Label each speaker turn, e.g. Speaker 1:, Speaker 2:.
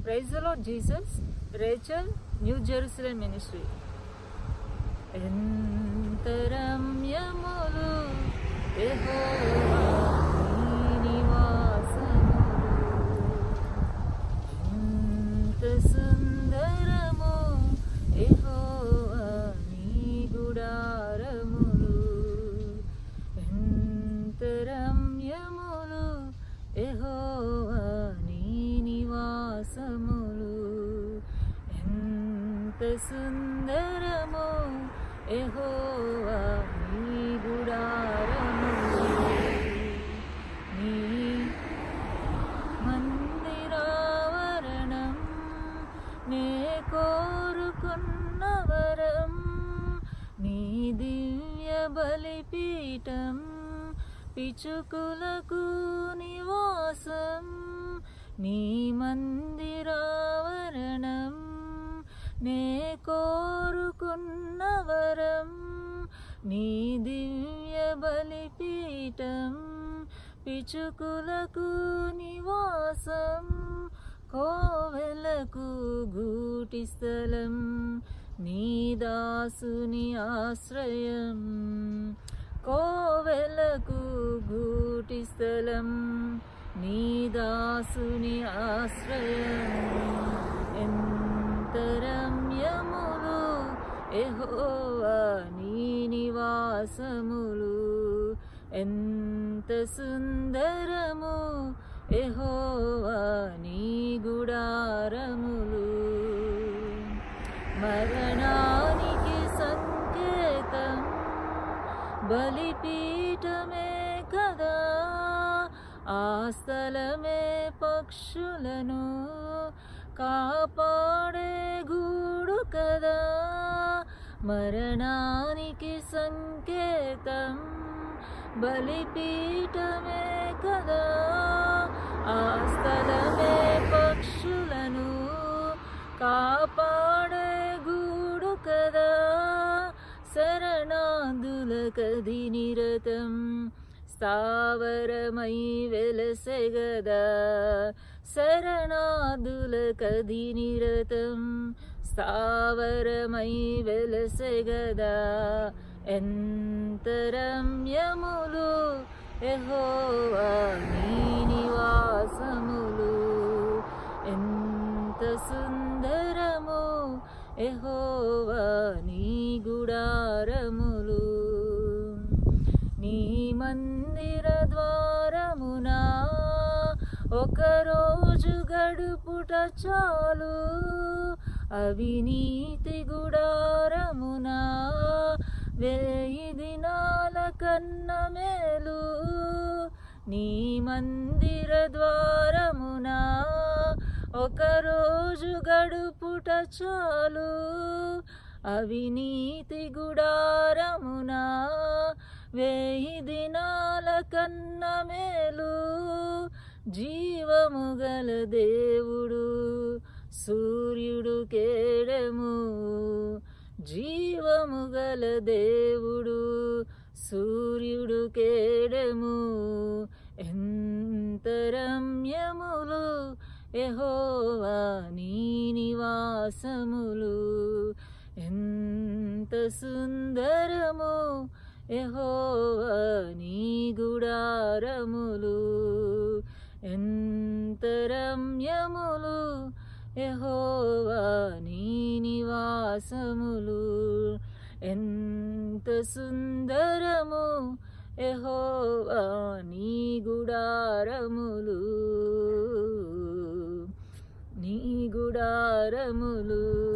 Speaker 1: Praise లో Jesus Rachel new Jerusalem ministry ఎంతరమ్యములు యెహోవా నీ నివాసములు. ఎంత సుందరము యెహోవా నీ గుడారములు ఎంత రమ్యములు యెహోవా నీ నివాసములు ఎంత సుందరము యెహోవా నీ గుడారములు నీ మందిరావరణం నే కోరుకున్న వరం నీ దివ్య బలిపీఠం పిచుకులకు నివాసం నీ మందిరావరణం నే కోరుకున్న వరం నీ దివ్య బలిపీఠం పిచుకులకు నివాసం కోవెలకు గూటి స్థలం నీ దాసుని ఆశ్రయం కోవెలకు గూటి స్థలం నీ దాసుని ఆశ్రయం ఎంత రమ్యములు ఎహోవా నీ నివాసములు ఎంత సుందరము ఎహోవా నీ గుడారములు మరణానికి సంకేతం బలిపీఠమే కదా ఆ స్థలమే పక్షులను కాపాడే గూడు కదా మరణానికి సంకేతం బలిపీఠమే కదా ఆ స్థలమే పక్షులను కాపాడే గూడు కదా శరణాదుల కది నిరతం స్థావరమై వెలసెగదా శరణాదుల కది నిరతం స్థావరమై వెలసెగదా ఎంతరమ్యములు ఎహోవా నీ నివాసములు ఎంత సుందరము ఎహోవా నీ గుడారములు నీ మందిర ద్వారమునా ఒకరోజు గడుపుట చాలు అవినీతి గుడారమునా వేయి దినాల కన్న మేలు నీ మందిర ద్వారమునా ఒకరోజు గడుపుట చాలు అవినీతి గుడారమునా వేయి దినాల కన్న మేలు జీవము గల దేవుడు సూర్యుడు కేడము జీవము గల దేవుడు సూర్యుడు కేడము ఎంత రమ్యములు యెహోవా నీ నివాసములు ఎంత సుందరము యెహోవా నీ గుడారములు ఎంత రమ్యములు యెహోవా నీ నివాసములు ఎంత సుందరము యెహోవా నీ గుడారములు నీ గుడారములు